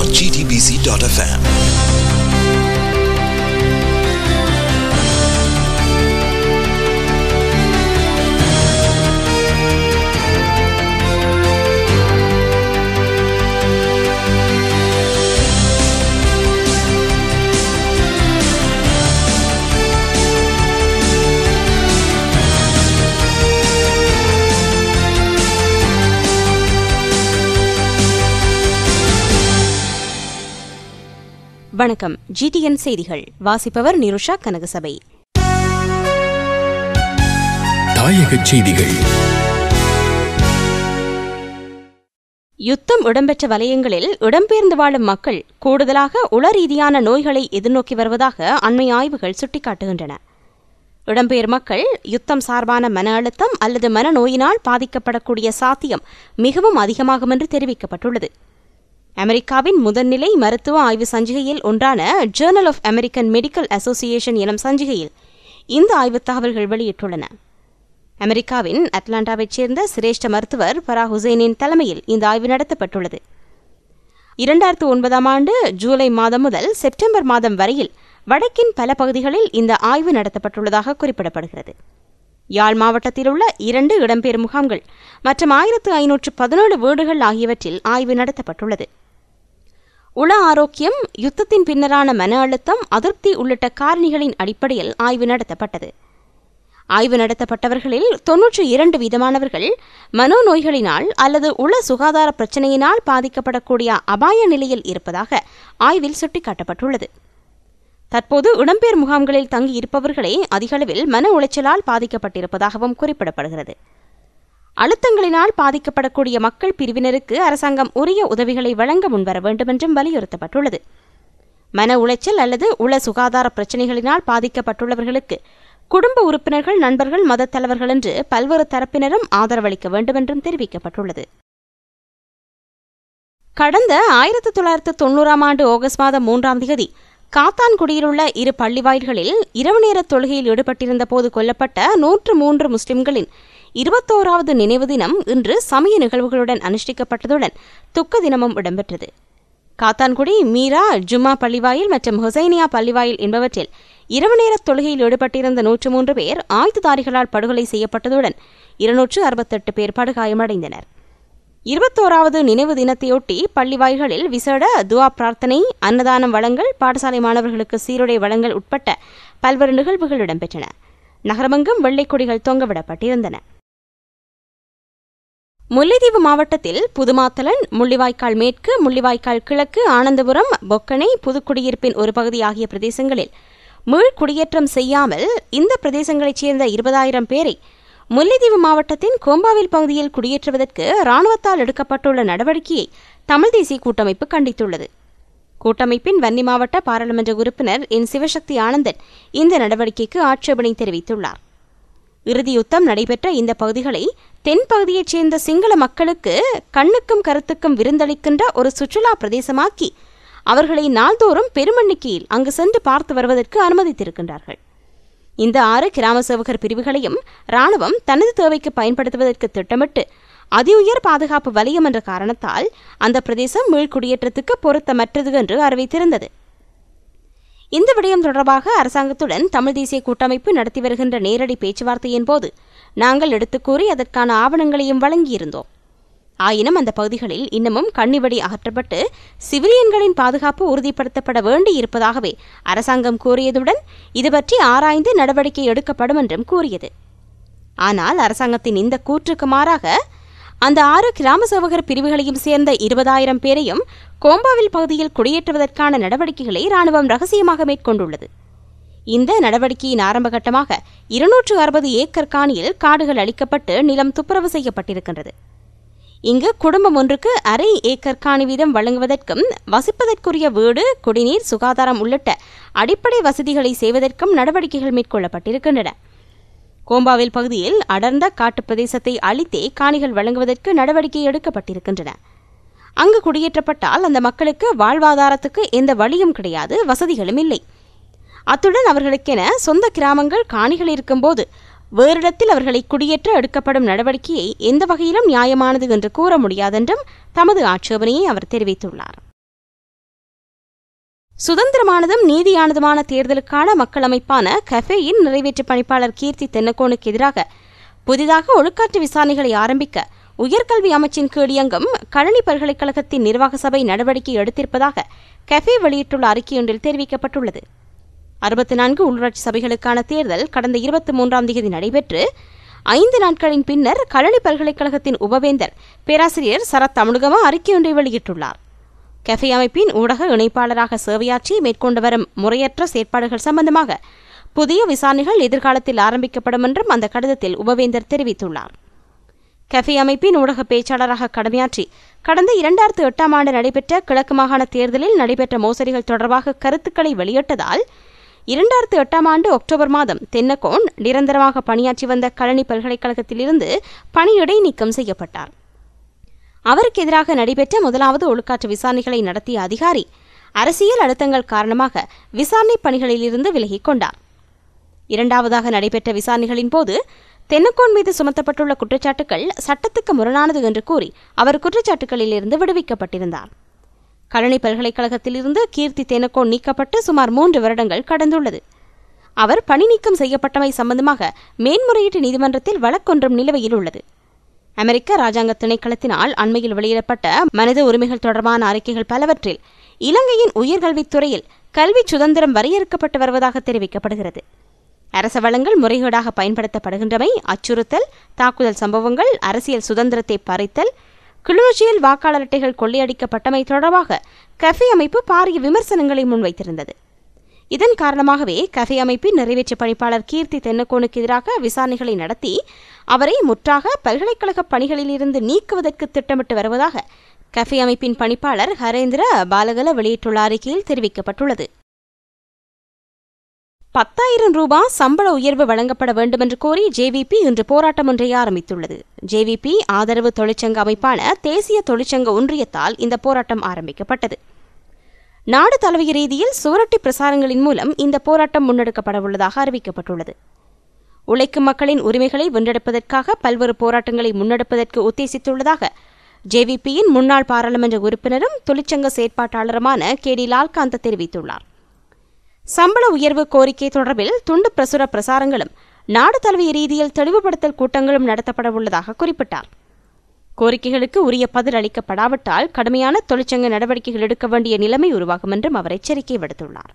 www.gtbc.fm. வணக்கம் GTN செய்திகள் வாசிப்பவர் நிருஷா கனகசபை தாயகச் செய்திகள் யுத்தம் இடம்பெற்ற வலயங்களில் இடம்பெயர்ந்து வாழும் மக்கள் கூடுதலாக உள ரீதியான நோய்களை எதிர்நோக்கி வருவதாக அண்மை ஆய்வுகள் சுட்டிக்காட்டுகின்றன இடம்பெயர் மக்கள் யுத்தம் சார்பான மன அழுத்தம் அல்லது மனநோயினால் பாதிக்கப்படக்கூடிய சாத்தியம் மிகவும் அதிகமாகும் என்று தெரிவிக்கப்பட்டுள்ளது அமெரிக்காவின் முதல்நிலை மருத்துவ ஆய்வு சஞ்சிகையில் ஒன்றான journal of American medical association எனும் சஞ்சிகையில் இந்த ஆய்வுத் தகவல்கள் வெளியிட்டுள்ளன அமெரிக்காவின் அட்லாண்டாவைச் சேர்ந்த சிரேஷ்ட மருத்துவர் பரா ஹுசைனின் தலைமையில் இந்த ஆய்வு நடத்தப்பட்டுள்ளது இரண்டாயிரத்து ஒன்பதாம் ஆண்டு ஜூலை மாதம் முதல் செப்டம்பர் மாதம் வரையில் வடக்கின் பல பகுதிகளில் இந்த ஆய்வு நடத்தப்பட்டுள்ளதாக குறிப்பிடப்படுகிறது யாழ் மாவட்டத்தில் உள்ள இரண்டு இடம்பெயர் முகாம்கள் மற்றும் ஆயிரத்து ஐநூற்று பதினேழு வீடுகள் ஆகியவற்றில் ஆய்வு நடத்தப்பட்டுள்ளது உள ஆரோக்கியம் யுத்தத்தின் பின்னரான மன அழுத்தம் அதிருப்தி உள்ளிட்ட காரணிகளின் அடிப்படையில் ஆய்வு நடத்தப்பட்டது ஆய்வு நடத்தப்பட்டவர்களில் தொன்னூற்றி இரண்டு வீதமானவர்கள் மனோநோய்களினால் அல்லது உள சுகாதார பிரச்சினையினால் பாதிக்கப்படக்கூடிய அபாய நிலையில் இருப்பதாக ஆய்வில் சுட்டிக்காட்டப்பட்டுள்ளது தற்போது இடம்பெயர் முகாம்களில் தங்கியிருப்பவர்களே அதிகளவில் மன உளைச்சலால் பாதிக்கப்பட்டிருப்பதாகவும் குறிப்பிடப்படுகிறது அழுத்தங்களினால் பாதிக்கப்படக்கூடிய மக்கள் பிரிவினருக்கு அரசாங்கம் உரிய உதவிகளை வழங்க முன்வர வேண்டும் என்றும் வலியுறுத்தப்பட்டுள்ளது மன உளைச்சல் அல்லது உள சுகாதார பிரச்சினைகளினால் பாதிக்கப்பட்டுள்ளவர்களுக்கு குடும்ப உறுப்பினர்கள் நண்பர்கள் மதத் தலைவர்கள் என்று பல்வேறு தரப்பினரும் ஆதரவளிக்க வேண்டும் என்றும் தெரிவிக்கப்பட்டுள்ளது கடந்த ஆயிரத்தி தொள்ளாயிரத்து தொண்ணூறாம் ஆண்டு ஆகஸ்ட் மாதம் மூன்றாம் தேதி காத்தான்குடியிலுள்ள இரு பள்ளிவாயில்களில் இரவு நேர தொழுகையில் ஈடுபட்டிருந்த போது கொல்லப்பட்ட நூற்று மூன்று முஸ்லிம்களின் இருபத்தோராவது நினைவு தினம் இன்று சமய நிகழ்வுகளுடன் அனுஷ்டிக்கப்பட்டதுடன் துக்க தினமும் இடம்பெற்றது காத்தான்குடி மீரா ஜும்மா பள்ளிவாயில் மற்றும் ஹுசைனியா பள்ளிவாயில் என்பவற்றில் இரவு நேர தொழுகையில் ஈடுபட்டிருந்த நூற்று மூன்று பேர் ஆயுததாரிகளால் படுகொலை செய்யப்பட்டதுடன் இருநூற்று அறுபத்தெட்டு பேர் படுகாயமடைந்தனர் இருபத்தோராவது நினைவு தினத்தையொட்டி பள்ளிவாய்களில் விசேட துவா பிரார்த்தனை அன்னதானம் வழங்கல் பாடசாலை மாணவர்களுக்கு சீருடை வழங்கல் உட்பட்ட பல்வேறு நிகழ்வுகள் இடம்பெற்றன நகரமெங்கும் வெள்ளைக்கொடிகள் தொங்கவிடப்பட்டிருந்தன முல்லைத்தீவு மாவட்டத்தில் புதுமாத்தலன் முள்ளிவாய்க்கால் மேற்கு முள்ளிவாய்க்கால் கிழக்கு ஆனந்தபுரம் பொக்கனை புதுக்குடியிருப்பின் ஒரு பகுதி ஆகிய பிரதேசங்களில் மீள் குடியேற்றம் செய்யாமல் இந்த பிரதேசங்களைச் சேர்ந்த இருபதாயிரம் பேரை முல்லைத்தீவு மாவட்டத்தின் கோம்பாவில் பகுதியில் குடியேற்றுவதற்கு இராணுவத்தால் எடுக்கப்பட்டுள்ள நடவடிக்கையை தமிழ் தேசிய கூட்டமைப்பு கண்டித்துள்ளது கூட்டமைப்பின் வன்னி மாவட்ட பாராளுமன்ற உறுப்பினர் என் சிவசக்தி ஆனந்தன் இந்த நடவடிக்கைக்கு ஆட்சேபனை தெரிவித்துள்ளார் இறுதி யுத்தம் நடைபெற்ற இந்த பகுதிகளை தென் பகுதியைச் சேர்ந்த சிங்கள மக்களுக்கு கண்ணுக்கும் கருத்துக்கும் விருந்தளிக்கின்ற ஒரு சுற்றுலா பிரதேசமாக்கி அவர்களை நாள்தோறும் பெருமெண்ணிக்கையில் அங்கு சென்று பார்த்து வருவதற்கு அனுமதித்திருக்கின்றார்கள் இந்த ஆறு கிராம சேவகர் பிரிவுகளையும் ராணுவம் தனது தேவைக்கு பயன்படுத்துவதற்கு திட்டமிட்டு அதி உயர் பாதுகாப்பு வலயம் என்ற காரணத்தால் அந்த பிரதேசம் மீள்குடியேற்றத்துக்கு பொருத்தமற்றது என்று அறிவித்திருந்தது இந்த விடயம் தொடர்பாக அரசாங்கத்துடன் தமிழ் தேசிய கூட்டமைப்பு நடத்தி வருகின்ற நேரடி பேச்சுவார்த்தையின் போது நாங்கள் எடுத்துக் கூறி அதற்கான ஆவணங்களையும் வழங்கியிருந்தோம் ஆயினும் அந்த பகுதிகளில் இன்னமும் கண்ணிவடி அகற்றப்பட்டு சிவிலியன்களின் பாதுகாப்பு உறுதிப்படுத்தப்பட வேண்டியிருப்பதாகவே அரசாங்கம் கூறியதுடன் இது பற்றி ஆராய்ந்து நடவடிக்கை எடுக்கப்படும் என்றும் கூறியது ஆனால் அரசாங்கத்தின் இந்த கூற்றுக்கு மாறாக அந்த ஆறு கிராம சேவகர் பிரிவுகளையும் சேர்ந்த இருபதாயிரம் பேரையும் கோம்பாவில் பகுதியில் குடியேற்றுவதற்கான நடவடிக்கைகளை ராணுவம் ரகசியமாக மேற்கொண்டுள்ளது இந்த நடவடிக்கையின் ஆரம்பகட்டமாக இருநூற்று அறுபது ஏக்கர் காணியில் காடுகள் அளிக்கப்பட்டு நிலம் துப்புரவு செய்யப்பட்டிருக்கின்றது இங்கு குடும்பம் ஒன்றுக்கு அரை ஏக்கர் காணி வீதம் வழங்குவதற்கும் வசிப்பதற்குரிய வீடு குடிநீர் சுகாதாரம் உள்ளிட்ட அடிப்படை வசதிகளை செய்வதற்கும் நடவடிக்கைகள் மேற்கொள்ளப்பட்டிருக்கின்றன கோம்பாவில் பகுதியில் அடர்ந்த காட்டுப் பிரதேசத்தை அழித்தே காணிகள் வழங்குவதற்கு நடவடிக்கை எடுக்கப்பட்டிருக்கின்றன அங்கு குடியேற்றப்பட்டால் அந்த மக்களுக்கு வாழ்வாதாரத்துக்கு எந்த வழியும் கிடையாது வசதிகளும் இல்லை அத்துடன் அவர்களுக்கென சொந்த கிராமங்கள் காணிகள் இருக்கும்போது வேறிடத்தில் அவர்களை குடியேற்ற எடுக்கப்படும் நடவடிக்கையை எந்த வகையிலும் நியாயமானது என்று கூற முடியாதென்றும் தமது ஆட்சேபனையை அவர் தெரிவித்துள்ளார் சுதந்திரமானதும் நீதியானதுமான தேர்தலுக்கான மக்கள் அமைப்பான கஃபேயின் நிறைவேற்று பணிப்பாளர் கீர்த்தி தென்னக்கோனுக்கு எதிராக புதிதாக ஒழுக்காற்று விசாரணைகளை ஆரம்பிக்க உயர்கல்வி அமைச்சின் கீழ் இயங்கும் கழனி பல்கலைக்கழகத்தின் நிர்வாக சபை நடவடிக்கை எடுத்திருப்பதாக கஃபே வெளியிட்டுள்ள அறிக்கையொன்றில் தெரிவிக்கப்பட்டுள்ளது அறுபத்தி நான்கு உள்ளாட்சி சபைகளுக்கான தேர்தல் கடந்த இருபத்தி மூன்றாம் தேதி நடைபெற்று ஐந்து நாட்களின் பின்னர் கழனி பல்கலைக்கழகத்தின் உபவேந்தர் பேராசிரியர் சரத் தமிழகமா அறிக்கையொன்றை வெளியிட்டுள்ளார் கெஃபே அமைப்பின் ஊடக இணைப்பாளராக சேவையாற்றி மேற்கொண்டு வரும் முறையற்ற செயற்பாடுகள் சம்பந்தமாக புதிய விசாரணைகள் எதிர்காலத்தில் ஆரம்பிக்கப்படும் என்றும் அந்த கடிதத்தில் உபவேந்தர் தெரிவித்துள்ளார் கெஃபே அமைப்பின் ஊடக பேச்சாளராக கடமையாற்றி கடந்த இரண்டாயிரத்து எட்டாம் ஆண்டு நடைபெற்ற கிழக்கு மாகாண தேர்தலில் நடைபெற்ற மோசடிகள் தொடர்பாக கருத்துக்களை வெளியிட்டதால் இரண்டாயிரத்து எட்டாம் ஆண்டு அக்டோபர் மாதம் தென்னக்கோன் நிரந்தரமாக பணியாற்றி வந்த கழனி பல்கலைக்கழகத்திலிருந்து பணியிடை நீக்கம் செய்யப்பட்டார் அவருக்கு எதிராக நடைபெற்ற முதலாவது ஒழுக்காற்று விசாரணைகளை நடத்திய அதிகாரி அரசியல் அழுத்தங்கள் காரணமாக விசாரணை பணிகளிலிருந்து விலகிக் கொண்டார் இரண்டாவதாக நடைபெற்ற விசாரணைகளின் போது தென்னக்கோன் மீது சுமத்தப்பட்டுள்ள குற்றச்சாட்டுகள் சட்டத்துக்கு முரணானது என்று கூறி அவர் குற்றச்சாட்டுகளிலிருந்து விடுவிக்கப்பட்டிருந்தார் கழனி பல்கலைக்கழகத்திலிருந்து கீர்த்தி தென்னக்கோன் நீக்கப்பட்டு சுமார் மூன்று வருடங்கள் கடந்துள்ளது அவர் பணி நீக்கம் செய்யப்பட்டமை சம்பந்தமாக மேன்முறையீட்டு நீதிமன்றத்தில் வழக்கொன்றும் நிலுவையில் உள்ளது அமெரிக்க ராஜாங்க திணைக்களத்தினால் அண்மையில் வெளியிடப்பட்ட மனித உரிமைகள் தொடர்பான அறிக்கைகள் பலவற்றில் இலங்கையின் உயர்கல்வித்துறையில் கல்வி சுதந்திரம் வரையறுக்கப்பட்டு வருவதாக தெரிவிக்கப்படுகிறது அரச வளங்கள் முறைகேடாக பயன்படுத்தப்படுகின்றமை அச்சுறுத்தல் தாக்குதல் சம்பவங்கள் அரசியல் சுதந்திரத்தை பறித்தல் கிளிநொச்சியில் வாக்காளர் அட்டைகள் கொள்ளையடிக்கப்பட்டமை தொடர்பாக கஃபே அமைப்பு பாரிய விமர்சனங்களை முன்வைத்திருந்தது இதன் காரணமாகவே கஃபே அமைப்பின் நிறைவேற்று பணிப்பாளர் கீர்த்தி தென்னக்கோனுக்கு எதிராக விசாரணைகளை நடத்தி அவரை முற்றாக பல்கலைக்கழக பணிகளிலிருந்து நீக்குவதற்கு திட்டமிட்டு வருவதாக கஃபே அமைப்பின் பணிப்பாளர் ஹரேந்திர பாலகல வெளியிட்டுள்ள அறிக்கையில் தெரிவிக்கப்பட்டுள்ளது பத்தாயிரம் ரூபாய் சம்பள உயர்வு வழங்கப்பட வேண்டுமென்று கோரி ஜேவிபி இன்று போராட்டம் ஒன்றை ஆரம்பித்துள்ளது ஜேவிபி ஆதரவு தொழிற்சங்க அமைப்பான தேசிய தொழிற்சங்க ஒன்றியத்தால் இந்த போராட்டம் ஆரம்பிக்கப்பட்டது நாடு தழுவிய ரீதியில் சுவரொட்டி பிரசாரங்களின் மூலம் இந்த போராட்டம் முன்னெடுக்கப்பட உள்ளதாக அறிவிக்கப்பட்டுள்ளது உழைக்கும் மக்களின் உரிமைகளை வென்றெடுப்பதற்காக பல்வேறு போராட்டங்களை முன்னெடுப்பதற்கு உத்தேசித்துள்ளதாக ஜேவிபியின் முன்னாள் பாராளுமன்ற உறுப்பினரும் தொழிற்சங்க செயற்பாட்டாளருமான கே டி லால்காந்த் தெரிவித்துள்ளார் சம்பள உயர்வு கோரிக்கை தொடர்பில் துண்டு பிரசுர பிரசாரங்களும் நாடு தழுவிய ரீதியில் தெளிவுபடுத்தல் கூட்டங்களும் நடத்தப்பட உள்ளதாக குறிப்பிட்டார் கோரிக்கைகளுக்கு உரிய பதில் அளிக்கப்படாவிட்டால் கடுமையான தொழிற்சங்க நடவடிக்கைகள் எடுக்க வேண்டிய நிலைமை உருவாகும் என்றும் அவர் எச்சரிக்கை விடுத்துள்ளார்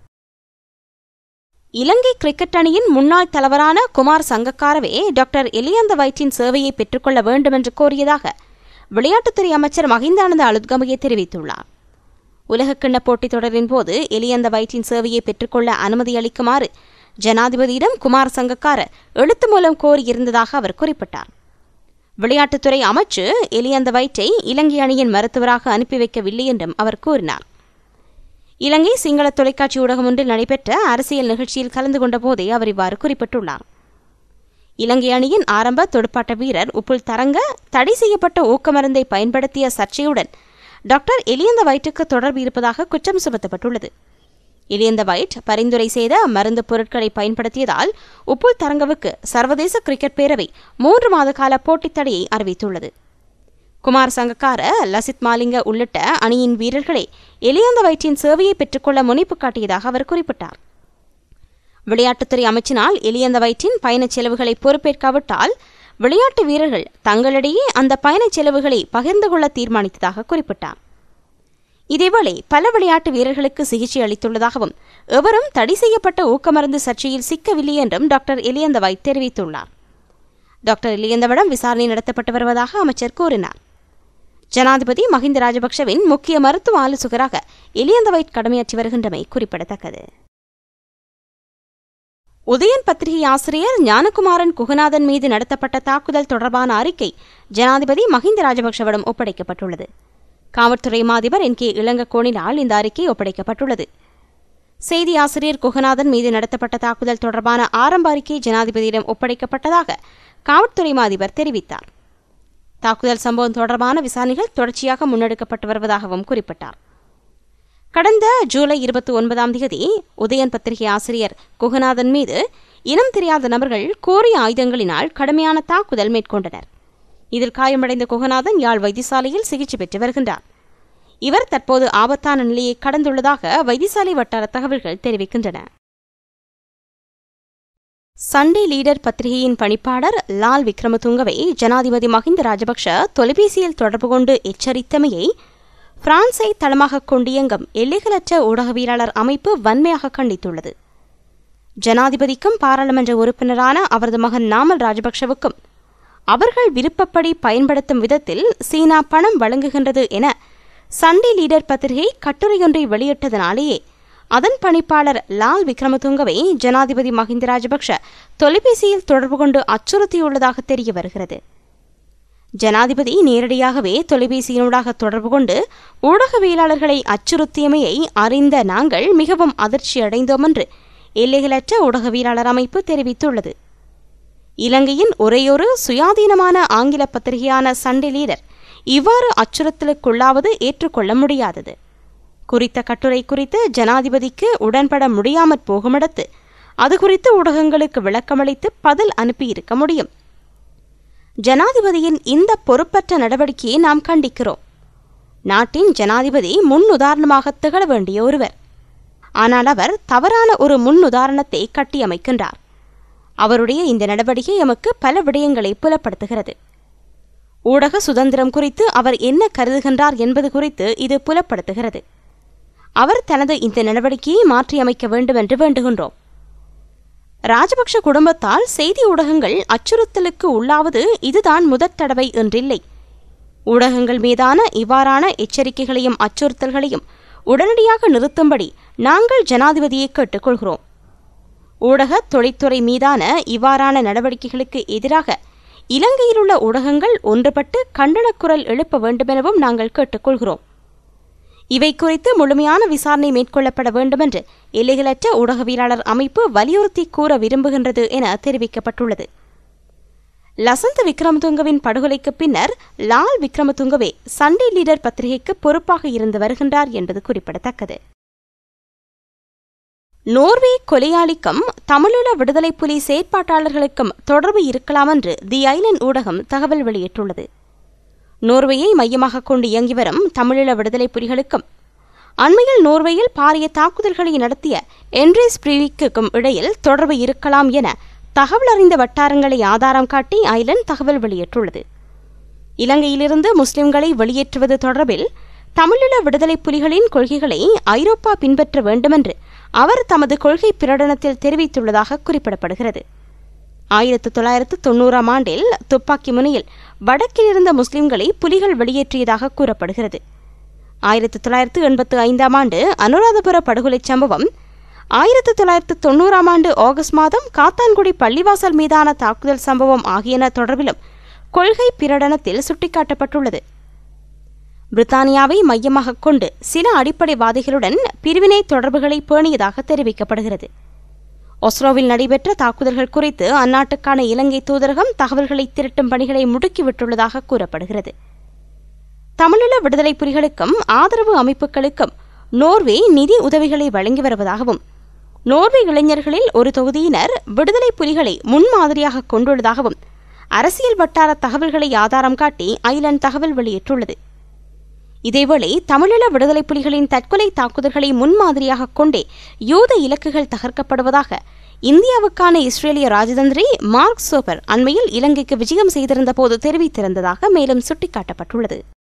இலங்கை கிரிக்கெட் அணியின் முன்னாள் தலைவரான குமார் சங்கக்காரவே டாக்டர் எலியந்த வயிற்றின் சேவையை பெற்றுக்கொள்ள வேண்டும் என்று கோரியதாக விளையாட்டுத்துறை அமைச்சர் மஹிந்தானந்த அலுத்கமையை தெரிவித்துள்ளார் உலகக்கிண்ண போட்டித் தொடரின் போது எலியந்த வயிற்றின் சேவையை பெற்றுக்கொள்ள அனுமதி அளிக்குமாறு ஜனாதிபதியிடம் குமார் சங்கக்கார எழுத்து மூலம் கோரியிருந்ததாக அவர் குறிப்பிட்டார் விளையாட்டுத்துறை அமைச்சு எலியந்த வயிற்றை இலங்கை அணியின் மருத்துவராக அனுப்பி வைக்கவில்லை என்றும் அவர் கூறினார் இலங்கை சிங்கள தொலைக்காட்சி ஊடகம் ஒன்றில் நடைபெற்ற அரசியல் நிகழ்ச்சியில் கலந்து கொண்ட போதே அவர் இவ்வாறு குறிப்பிட்டுள்ளார் இலங்கை அணியின் ஆரம்ப துடுப்பாட்ட வீரர் உப்புல் தரங்க தடை செய்யப்பட்ட ஊக்கமருந்தை பயன்படுத்திய சர்ச்சையுடன் டாக்டர் எலியந்த வயிற்றுக்கு தொடர்பு இருப்பதாக குற்றம் சுமத்தப்பட்டுள்ளது எலியந்த வயிட் பரிந்துரை செய்த மருந்து பொருட்களை பயன்படுத்தியதால் உப்புல் தரங்கவுக்கு சர்வதேச கிரிக்கெட் பேரவை மூன்று மாத கால போட்டித் தடையை அறிவித்துள்ளது குமார் சங்கக்கார லசித் மாலிங்க உள்ளிட்ட அணியின் வீரர்களை எலியந்த வயிற்றின் சேவையை பெற்றுக்கொள்ள முனைப்பு காட்டியதாக அவர் குறிப்பிட்டார் விளையாட்டுத்துறை அமைச்சினால் எலியந்த வயிற்றின் பயணச் செலவுகளை பொறுப்பேற்காவிட்டால் விளையாட்டு வீரர்கள் தங்களிடையே அந்த பயணச் செலவுகளை பகிர்ந்து கொள்ள தீர்மானித்ததாக குறிப்பிட்டார் இதேவேளை பல விளையாட்டு வீரர்களுக்கு சிகிச்சை அளித்துள்ளதாகவும் எவரும் தடை செய்யப்பட்ட ஊக்கமருந்து சர்ச்சையில் சிக்கவில்லை என்றும் டாக்டர் எலியந்தவாய் தெரிவித்துள்ளார் டாக்டர் எலியந்தவிடம் விசாரணை நடத்தப்பட்டு வருவதாக அமைச்சர் கூறினார் ஜனாதிபதி மஹிந்த ராஜபக்ஷவின் முக்கிய மருத்துவ ஆலோசகராக எலியந்தவைட் கடமையாற்றி வருகின்றமை குறிப்பிடத்தக்கது உதயன் பத்திரிகை ஆசிரியர் ஞானகுமாரன் குகநாதன் மீது நடத்தப்பட்ட தாக்குதல் தொடர்பான அறிக்கை ஜனாதிபதி மஹிந்த ராஜபக்ஷவிடம் ஒப்படைக்கப்பட்டுள்ளது காவல்துறை மாதிபர் என் கே இளங்கக்கோணினால் இந்த அறிக்கை ஒப்படைக்கப்பட்டுள்ளது செய்தி ஆசிரியர் குகநாதன் மீது நடத்தப்பட்ட தாக்குதல் தொடர்பான ஆரம்ப அறிக்கை ஜனாதிபதியிடம் ஒப்படைக்கப்பட்டதாக காவல்துறை மாதிபர் தெரிவித்தார் தாக்குதல் சம்பவம் தொடர்பான விசாரணைகள் தொடர்ச்சியாக முன்னெடுக்கப்பட்டு வருவதாகவும் குறிப்பிட்டார் கடந்த ஜூலை இருபத்தி ஒன்பதாம் தேதி உதயன் பத்திரிகை ஆசிரியர் குகநாதன் மீது இனம் தெரியாத நபர்கள் கோரிய ஆயுதங்களினால் கடுமையான தாக்குதல் மேற்கொண்டனர் இதில் காயமடைந்த குகநாதன் யாழ் வைத்தியசாலையில் சிகிச்சை பெற்று வருகின்றார் இவர் தற்போது ஆபத்தான நிலையை கடந்துள்ளதாக வைத்தியசாலை வட்டார தகவல்கள் தெரிவிக்கின்றன சண்டே லீடர் பத்திரிகையின் பணிப்பாளர் லால் விக்ரமதுங்கவை ஜனாதிபதி மஹிந்த ராஜபக்ஷ தொலைபேசியில் தொடர்பு கொண்டு எச்சரித்தமையை பிரான்ஸை தளமாக கொண்டியங்கும் எல்லைகளற்ற ஊடகவியலாளர் அமைப்பு வன்மையாக கண்டித்துள்ளது ஜனாதிபதிக்கும் பாராளுமன்ற உறுப்பினரான அவரது மகன் நாமல் ராஜபக்ஷவுக்கும் அவர்கள் விருப்பப்படி பயன்படுத்தும் விதத்தில் சீனா பணம் வழங்குகின்றது என சண்டே லீடர் பத்திரிகை கட்டுரையொன்றை வெளியிட்டதனாலேயே அதன் பணிப்பாளர் லால் விக்ரமதுங்கவை ஜனாதிபதி மஹிந்த ராஜபக்ஷ தொலைபேசியில் தொடர்பு கொண்டு அச்சுறுத்தியுள்ளதாக தெரிய வருகிறது ஜனாதிபதி நேரடியாகவே தொலைபேசியினூடாக தொடர்பு கொண்டு ஊடகவியலாளர்களை அச்சுறுத்தியமையை அறிந்த நாங்கள் மிகவும் அதிர்ச்சி அடைந்தோம் என்று எல்லைகளற்ற ஊடகவியலாளர் அமைப்பு தெரிவித்துள்ளது இலங்கையின் ஒரேயொரு சுயாதீனமான ஆங்கில பத்திரிகையான சண்டே லீடர் இவ்வாறு அச்சுறுத்தலுக்குள்ளாவது ஏற்றுக்கொள்ள முடியாதது குறித்த கட்டுரை குறித்து ஜனாதிபதிக்கு உடன்பட முடியாமற் போகுமிடத்து அது குறித்து ஊடகங்களுக்கு விளக்கமளித்து பதில் அனுப்பியிருக்க முடியும் ஜனாதிபதியின் இந்த பொறுப்பற்ற நடவடிக்கையை நாம் கண்டிக்கிறோம் நாட்டின் ஜனாதிபதி முன் உதாரணமாக திகழ வேண்டிய ஒருவர் ஆனால் அவர் தவறான ஒரு முன் உதாரணத்தை கட்டியமைக்கின்றார் அவருடைய இந்த நடவடிக்கை எமக்கு பல விடயங்களை புலப்படுத்துகிறது ஊடக சுதந்திரம் குறித்து அவர் என்ன கருதுகின்றார் என்பது குறித்து இது புலப்படுத்துகிறது அவர் தனது இந்த நடவடிக்கையை மாற்றியமைக்க வேண்டும் என்று வேண்டுகின்றோம் ராஜபக்ஷ குடும்பத்தால் செய்தி ஊடகங்கள் அச்சுறுத்தலுக்கு உள்ளாவது இதுதான் முதற் தடவை என்றில்லை ஊடகங்கள் மீதான இவ்வாறான எச்சரிக்கைகளையும் அச்சுறுத்தல்களையும் உடனடியாக நிறுத்தும்படி நாங்கள் ஜனாதிபதியை கேட்டுக்கொள்கிறோம் ஊடக தொழில்துறை மீதான இவ்வாறான நடவடிக்கைகளுக்கு எதிராக இலங்கையிலுள்ள ஊடகங்கள் ஒன்றுபட்டு கண்டனக்குரல் எழுப்ப வேண்டுமெனவும் நாங்கள் கேட்டுக்கொள்கிறோம் இவை குறித்து முழுமையான விசாரணை மேற்கொள்ளப்பட வேண்டுமென்று எல்லைகளற்ற ஊடகவியலாளர் அமைப்பு வலியுறுத்தி கூற விரும்புகின்றது என தெரிவிக்கப்பட்டுள்ளது லசந்த விக்ரமதுங்கவின் படுகொலைக்கு பின்னர் லால் விக்ரமதுங்கவே சண்டே லீடர் பத்திரிகைக்கு பொறுப்பாக இருந்து வருகின்றார் என்பது குறிப்பிடத்தக்கது நோர்வே கொலையாளிக்கும் தமிழீழ விடுதலை புலி செயற்பாட்டாளர்களுக்கும் தொடர்பு இருக்கலாம் என்று தி ஐலண்ட் ஊடகம் தகவல் வெளியிட்டுள்ளது நோர்வேயை மையமாக கொண்டு இயங்கி வரும் தமிழீழ விடுதலை புலிகளுக்கும் அண்மையில் நோர்வேயில் பாரிய தாக்குதல்களை நடத்திய என்ரேஸ் பிரிவிக்கும் இடையில் தொடர்பு இருக்கலாம் என தகவல் அறிந்த வட்டாரங்களை ஆதாரம் காட்டி ஐலண்ட் தகவல் வெளியிட்டுள்ளது இலங்கையிலிருந்து முஸ்லிம்களை வெளியேற்றுவது தொடர்பில் தமிழீழ விடுதலை புலிகளின் கொள்கைகளை ஐரோப்பா பின்பற்ற வேண்டுமென்று அவர் தமது கொள்கை பிரகடனத்தில் தெரிவித்துள்ளதாக குறிப்பிடப்படுகிறது ஆயிரத்து தொள்ளாயிரத்து தொண்ணூறாம் ஆண்டில் துப்பாக்கி முனையில் வடக்கில் இருந்த முஸ்லிம்களை புலிகள் வெளியேற்றியதாக கூறப்படுகிறது ஆயிரத்து தொள்ளாயிரத்து எண்பத்து ஐந்தாம் ஆண்டு அனுராதபுர படுகொலை சம்பவம் ஆயிரத்து தொள்ளாயிரத்து தொண்ணூறாம் ஆண்டு ஆகஸ்ட் மாதம் காத்தான்குடி பள்ளிவாசல் மீதான தாக்குதல் சம்பவம் ஆகியன தொடர்பிலும் கொள்கை பிரகடனத்தில் சுட்டிக்காட்டப்பட்டுள்ளது பிரித்தானியாவை மையமாக கொண்டு சில அடிப்படைவாதிகளுடன் பிரிவினை தொடர்புகளை பேணியதாக தெரிவிக்கப்படுகிறது ஒஸ்ரோவில் நடைபெற்ற தாக்குதல்கள் குறித்து அந்நாட்டுக்கான இலங்கை தூதரகம் தகவல்களை திரட்டும் பணிகளை முடுக்கிவிட்டுள்ளதாக கூறப்படுகிறது தமிழீழ விடுதலை புலிகளுக்கும் ஆதரவு அமைப்புகளுக்கும் நோர்வே நிதி உதவிகளை வழங்கி வருவதாகவும் நோர்வே இளைஞர்களில் ஒரு தொகுதியினர் விடுதலை புலிகளை முன்மாதிரியாக கொண்டுள்ளதாகவும் அரசியல் வட்டார தகவல்களை ஆதாரம் காட்டி ஐலண்ட் தகவல் வெளியிட்டுள்ளது இதேவேளை தமிழீழ விடுதலை புலிகளின் தற்கொலை தாக்குதல்களை முன்மாதிரியாக கொண்டே யூத இலக்குகள் தகர்க்கப்படுவதாக இந்தியாவுக்கான இஸ்ரேலிய ராஜதந்திரி மார்க் சோபர் அண்மையில் இலங்கைக்கு விஜயம் செய்திருந்த போது தெரிவித்திருந்ததாக மேலும் சுட்டிக்காட்டப்பட்டுள்ளது